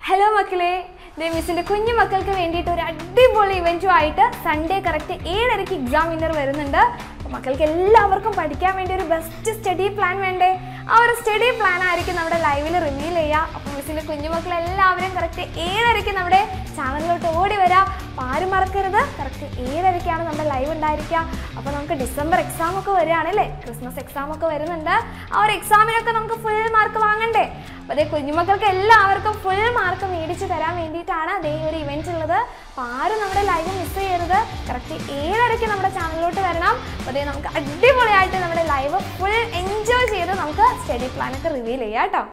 hello മക്കളെ ദേ മിസ്സിന്റെ കുഞ്ഞു മക്കൾക്ക് വേണ്ടിയിട്ട് ഒരു അടിപൊളി ഇവന്റുമായിട്ട് സൺഡേ കറക്റ്റ് ഏഴരയ്ക്ക് എക്സാം വിന്നർ വരുന്നുണ്ട് അപ്പോൾ മക്കൾക്ക് എല്ലാവർക്കും പഠിക്കാൻ വേണ്ടി ഒരു ബെസ്റ്റ് സ്റ്റഡി പ്ലാൻ വേണ്ടേ ആ ഒരു സ്റ്റഡി പ്ലാൻ ആയിരിക്കും നമ്മുടെ ലൈവിൽ റിവീൽ ചെയ്യുക അപ്പോൾ മിസ്സിന്റെ കുഞ്ഞുമക്കൾ എല്ലാവരും കറക്റ്റ് ഏഴരയ്ക്ക് നമ്മുടെ ചാനലിലോട്ട് ഓടി വരാം അപ്പോൾ ആരും മറക്കരുത് കറക്റ്റ് ഏഴരയ്ക്കാണ് നമ്മുടെ ലൈവ് ഉണ്ടായിരിക്കുക അപ്പോൾ നമുക്ക് ഡിസംബർ എക്സാം ഒക്കെ വരികയാണല്ലേ ക്രിസ്മസ് എക്സാം ഒക്കെ വരുന്നുണ്ട് ആ ഒരു എക്സാമിനൊക്കെ നമുക്ക് ഫുൾ മാർക്ക് വാങ്ങണ്ടേ അപ്പോൾ അതേ കുഞ്ഞുമക്കൾക്ക് എല്ലാവർക്കും ഫുൾ മാർക്ക് മേടിച്ച് തരാൻ വേണ്ടിയിട്ടാണ് അതേ ഒരു ഇവന്റ് ഉള്ളത് അപ്പോൾ ആരും നമ്മുടെ ലൈവ് മിസ് ചെയ്യരുത് കറക്റ്റ് ഏഴരയ്ക്ക് നമ്മുടെ ചാനലിലോട്ട് വരണം അപ്പോൾ അതേ നമുക്ക് അടിപൊളിയായിട്ട് നമ്മുടെ ലൈവ് ഫുൾ എൻജോയ് ചെയ്ത് നമുക്ക് സ്റ്റഡി പ്ലാൻ ഒക്കെ റിവീൽ ചെയ്യാം കേട്ടോ